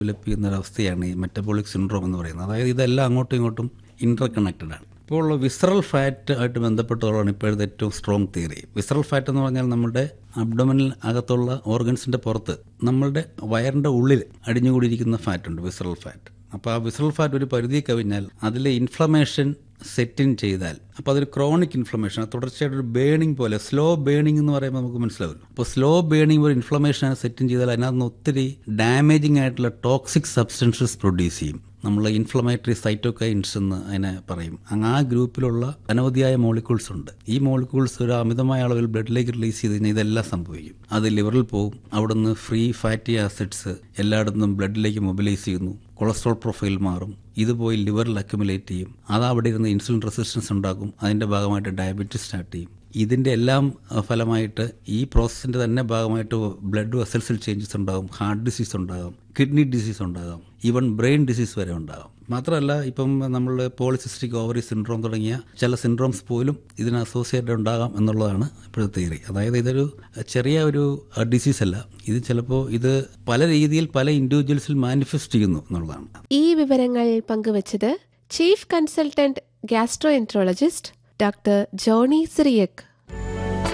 develop ചെയ്യുന്ന ഒരു അവസ്ഥയാണ് ഈ മെറ്റബോളിക് സിൻഡ്രോം എന്ന് പറയുന്നത് അതായത് ഇതെല്ലാം അങ്ങോട്ടും ഇങ്ങോട്ടും ഇന്റർ കണക്റ്റഡ് ആണ് ഇപ്പോൾ വിസറൽ ഫാറ്റ് ആയിട്ട് ബന്ധപ്പെട്ടുള്ളതാണ് ഇപ്പോഴത്തെ ഏറ്റവും സ്ട്രോങ് തിയറി വിസറൽ ഫാറ്റ് എന്ന് പറഞ്ഞാൽ നമ്മുടെ അബ്ഡോമിനൽ അകത്തുള്ള ഓർഗൻസിന്റെ പുറത്ത് നമ്മളുടെ വയറിന്റെ ഉള്ളിൽ അടിഞ്ഞുകൂടിയിരിക്കുന്ന ഫാറ്റ് ഉണ്ട് വിസറൽ ഫാറ്റ് അപ്പോൾ ആ വിസറൽ ഫാറ്റ് ഒരു പരിധി കവിഞ്ഞാൽ അതിലെ ഇൻഫ്ലമേഷൻ സെറ്റ് ഇൻ ചെയ്താൽ അപ്പോൾ അതൊരു ക്രോണിക് ഇൻഫ്ലമേഷൻ തുടർച്ചയായിട്ട് ഒരു ബേണിംഗ് പോലെ സ്ലോ ബേണിംഗ് എന്ന് പറയുമ്പോൾ നമുക്ക് മനസ്സിലാവില്ല അപ്പോൾ സ്ലോ ബേണിംഗ് ഒരു ഇൻഫ്ലമേഷൻ സെറ്റ് ഇൻ ചെയ്താൽ അതിനകത്ത് നിന്ന് ഒത്തിരി ഡാമേജിങ് ആയിട്ടുള്ള ടോക്സിക് സബ്സ്റ്റൻസസ് പ്രൊഡ്യൂസ് ചെയ്യും നമ്മൾ ഇൻഫ്ലമേറ്ററി സൈറ്റോകൈൻസ് എന്ന് അതിനെ പറയും അങ്ങ് ആ ഗ്രൂപ്പിലുള്ള അനവധിയായ മോളിക്യൂൾസ് ഉണ്ട് ഈ മോളിക്യൂൾസ് ഒരു അമിതമായ അളവിൽ ബ്ലഡിലേക്ക് റിലീസ് ചെയ്ത് കഴിഞ്ഞാൽ ഇതെല്ലാം സംഭവിക്കും അത് ലിവറിൽ പോകും അവിടുന്ന് ഫ്രീ ഫാറ്റി ആസിഡ്സ് എല്ലായിടത്തും ബ്ലഡിലേക്ക് മൊബിലൈസ് ചെയ്യുന്നു കൊളസ്ട്രോൾ പ്രൊഫൈൽ മാറും ഇത് പോയി ലിവറിൽ അക്യുമുലേറ്റ് ചെയ്യും അത് അവിടെ ഇരുന്ന് ഇൻസുലിൻ റെസിസ്റ്റൻസ് ഉണ്ടാക്കും അതിന്റെ ഭാഗമായിട്ട് ഡയബറ്റീസ് സ്റ്റാർട്ട് ചെയ്യും ഇതിന്റെ എല്ലാം അഹ്, ഫലമായിട്ട് ഈ പ്രോസസ്സിന്റെ തന്നെ ഭാഗമായിട്ട് ബ്ലഡ് വെസൽസിൽ ചേഞ്ചസ് ഉണ്ടാകും ഹാർട്ട് ഡിസീസ് ഉണ്ടാകും കിഡ്നി ഡിസീസ് ഉണ്ടാകാം ഈവൻ ബ്രെയിൻ ഡിസീസ് വരെ ഉണ്ടാകും മാത്രമല്ല ഇപ്പം നമ്മൾ പോളിസിസ്റ്റിക് ഓവറി സിൻഡ്രോം തുടങ്ങിയ ചില സിൻഡ്രോംസ് പോലും ഇതിന് അസോസിയേറ്റഡ് ഉണ്ടാകാം എന്നുള്ളതാണ് ഇപ്പോഴത്തെ തിയറി അതായത് ഇതൊരു ചെറിയ ഒരു ഡിസീസ് അല്ല ഇത് ചിലപ്പോൾ ഇത് പല രീതിയിൽ പല ഇൻഡിവിജ്വൽസിൽ മാനിഫെസ്റ്റ് ചെയ്യുന്നു എന്നുള്ളതാണ് ഈ വിവരങ്ങൾ പങ്കുവച്ചത് chief consultant gastroenterologist doctor Johnny Cyriac